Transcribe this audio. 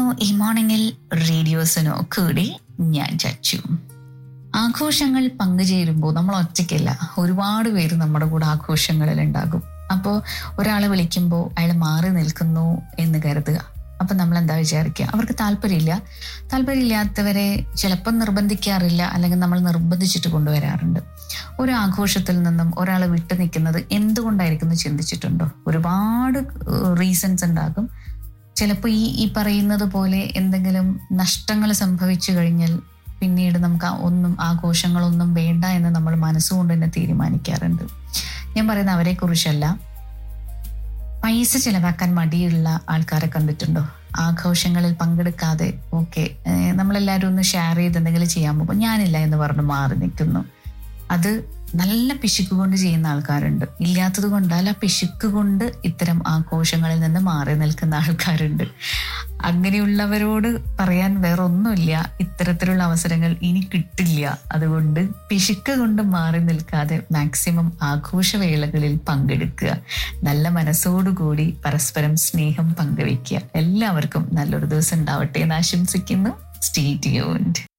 ഈ മോർണിംഗിൽ റേഡിയോസിനോ കൂടി ഞാൻ ചച്ചു ആഘോഷങ്ങൾ പങ്കുചേരുമ്പോൾ നമ്മൾ ഒറ്റയ്ക്കല്ല ഒരുപാട് പേര് നമ്മുടെ കൂടെ ആഘോഷങ്ങളിൽ ഉണ്ടാകും അപ്പോൾ ഒരാളെ വിളിക്കുമ്പോൾ അയാൾ മാറി നിൽക്കുന്നു എന്ന് കരുതുക അപ്പം നമ്മൾ എന്താ വിചാരിക്കുക അവർക്ക് താല്പര്യമില്ല താല്പര്യമില്ലാത്തവരെ ചിലപ്പം നിർബന്ധിക്കാറില്ല അല്ലെങ്കിൽ നമ്മൾ നിർബന്ധിച്ചിട്ട് കൊണ്ടുവരാറുണ്ട് ഒരു ആഘോഷത്തിൽ നിന്നും ഒരാൾ വിട്ടു നിൽക്കുന്നത് എന്തുകൊണ്ടായിരിക്കും എന്ന് ചിന്തിച്ചിട്ടുണ്ടോ ഒരുപാട് റീസൺസ് ഉണ്ടാകും ചിലപ്പോൾ ഈ ഈ പറയുന്നത് പോലെ എന്തെങ്കിലും നഷ്ടങ്ങൾ സംഭവിച്ചു കഴിഞ്ഞാൽ പിന്നീട് നമുക്ക് ആ ഒന്നും ആഘോഷങ്ങളൊന്നും വേണ്ട എന്ന് നമ്മൾ മനസ്സുകൊണ്ട് തന്നെ തീരുമാനിക്കാറുണ്ട് ഞാൻ പറയുന്ന അവരെ കുറിച്ചല്ല പൈസ ചിലവാക്കാൻ മടിയുള്ള ആൾക്കാരെ കണ്ടിട്ടുണ്ടോ ആഘോഷങ്ങളിൽ പങ്കെടുക്കാതെ ഓക്കെ നമ്മളെല്ലാവരും ഒന്ന് ഷെയർ ചെയ്ത് എന്തെങ്കിലും ചെയ്യാൻ പോകുമ്പോൾ ഞാനില്ല എന്ന് പറഞ്ഞ് മാറി നിൽക്കുന്നു അത് നല്ല പിശുക്ക് കൊണ്ട് ചെയ്യുന്ന ആൾക്കാരുണ്ട് ഇല്ലാത്തത് കൊണ്ടല്ല പിശുക്ക് കൊണ്ട് ഇത്തരം ആഘോഷങ്ങളിൽ നിന്ന് മാറി നിൽക്കുന്ന ആൾക്കാരുണ്ട് അങ്ങനെയുള്ളവരോട് പറയാൻ വേറെ ഒന്നുമില്ല ഇത്തരത്തിലുള്ള അവസരങ്ങൾ ഇനി കിട്ടില്ല അതുകൊണ്ട് പിശുക്ക് കൊണ്ട് മാറി നിൽക്കാതെ മാക്സിമം ആഘോഷവേളകളിൽ പങ്കെടുക്കുക നല്ല മനസ്സോടുകൂടി പരസ്പരം സ്നേഹം പങ്കുവയ്ക്കുക എല്ലാവർക്കും നല്ലൊരു ദിവസം ഉണ്ടാവട്ടെ എന്ന് ആശംസിക്കുന്നു സ്റ്റേ ട്യൂൺഡ്